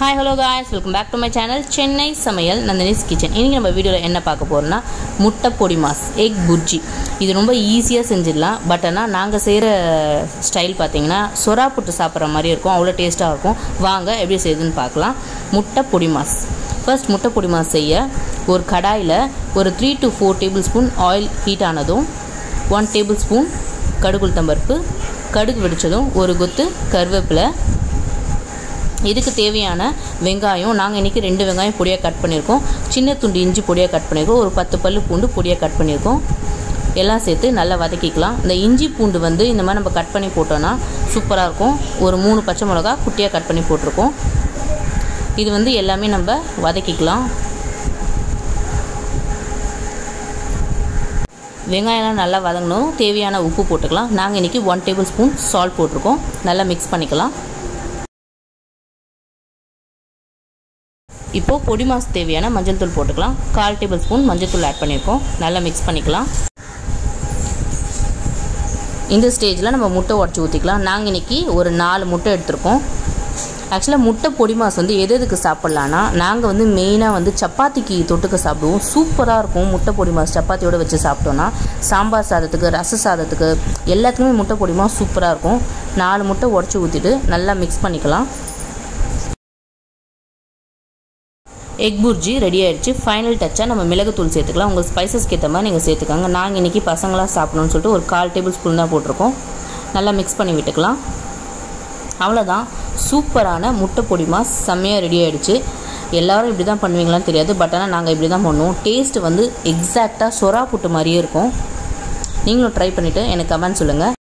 hi hello guys welcome back to my channel Chennai சமையல் Nandhini's kitchen இன்றைக்கி நம்ம வீடியோவில் என்ன பார்க்க போகிறோம்னா முட்டை பொடி மாஸ் எக் புர்ஜி இது ரொம்ப ஈஸியாக செஞ்சிடலாம் பட் ஆனால் நாங்கள் செய்கிற ஸ்டைல் பார்த்தீங்கன்னா சொரா புட்டு சாப்பிட்ற மாதிரி இருக்கும் அவ்வளோ டேஸ்ட்டாக இருக்கும் வாங்க எப்படி செய்யுதுன்னு பார்க்கலாம் முட்டை பொடி மாஸ் ஃபர்ஸ்ட் முட்டை பொடி மாஸ் செய்ய ஒரு கடாயில் ஒரு three to four tablespoon oil heat ஆனதும் ஒன் டேபிள் ஸ்பூன் கடுகுளுத்தம்பருப்பு கடுகு வெடித்ததும் ஒரு கொத்து கருவேப்பிலை இதுக்கு தேவையான வெங்காயம் நாங்கள் இன்றைக்கி ரெண்டு வெங்காயம் பொடியாக கட் பண்ணியிருக்கோம் சின்ன துண்டு இஞ்சி பொடியாக கட் பண்ணியிருக்கோம் ஒரு பத்து பல்லு பூண்டு பொடியாக கட் பண்ணியிருக்கோம் எல்லாம் சேர்த்து நல்லா வதக்கிக்கலாம் இந்த இஞ்சி பூண்டு வந்து இந்த மாதிரி நம்ம கட் பண்ணி போட்டோன்னா சூப்பராக இருக்கும் ஒரு மூணு பச்சை மிளகா குட்டியாக கட் பண்ணி போட்டிருக்கோம் இது வந்து எல்லாமே நம்ம வதக்கிக்கலாம் வெங்காயம்லாம் நல்லா வதங்கணும் தேவையான உப்பு போட்டுக்கலாம் நாங்கள் இன்றைக்கி ஒன் டேபிள் ஸ்பூன் சால்ட் போட்டிருக்கோம் நல்லா மிக்ஸ் பண்ணிக்கலாம் இப்போது பொடி மாசு தேவையான மஞ்சள் தூள் போட்டுக்கலாம் கால் டேபிள் ஸ்பூன் மஞ்சள் தூள் ஆட் பண்ணியிருக்கோம் நல்லா மிக்ஸ் பண்ணிக்கலாம் இந்த ஸ்டேஜில் நம்ம முட்டை உடச்சி ஊற்றிக்கலாம் நாங்கள் இன்றைக்கி ஒரு நாலு முட்டை எடுத்திருக்கோம் ஆக்சுவலாக முட்டை பொடி மாஸ் வந்து எது எதுக்கு சாப்பிட்லான்னா நாங்கள் வந்து மெயினாக வந்து சப்பாத்திக்கு தொட்டுக்க சாப்பிடுவோம் சூப்பராக இருக்கும் முட்டை பொடி மாஸ் சப்பாத்தியோடு வச்சு சாப்பிட்டோன்னா சாம்பார் சாதத்துக்கு ரச சாதத்துக்கு எல்லாத்துக்குமே முட்டை பொடி மாஸ் சூப்பராக இருக்கும் நாலு முட்டை உடச்சி ஊற்றிட்டு நல்லா மிக்ஸ் பண்ணிக்கலாம் எக் புர்ஜி ரெடி ஆகிடுச்சு ஃபைனல் டச்சாக நம்ம மிளகுத்தூள் சேர்த்துக்கலாம் உங்கள் ஸ்பைசஸ்க்கு ஏற்ற மாதிரி நீங்கள் சேர்த்துக்காங்க நாங்கள் இன்றைக்கி பசங்களாக சாப்பிடணும்னு சொல்லிட்டு ஒரு கால் டேபிள் ஸ்பூன் தான் போட்டிருக்கோம் நல்லா மிக்ஸ் பண்ணி விட்டுக்கலாம் அவ்வளோதான் சூப்பரான முட்டை பொடி மாஸ் செம்மையாக ரெடி ஆகிடுச்சு எல்லோரும் இப்படி தான் பண்ணுவீங்களான்னு தெரியாது பட் ஆனால் நாங்கள் இப்படி தான் பண்ணுவோம் டேஸ்ட்டு வந்து எக்ஸாக்டாக சொரா புட்டு மாதிரியே இருக்கும் நீங்களும் ட்ரை பண்ணிவிட்டு எனக்கு கமெண்ட் சொல்லுங்கள்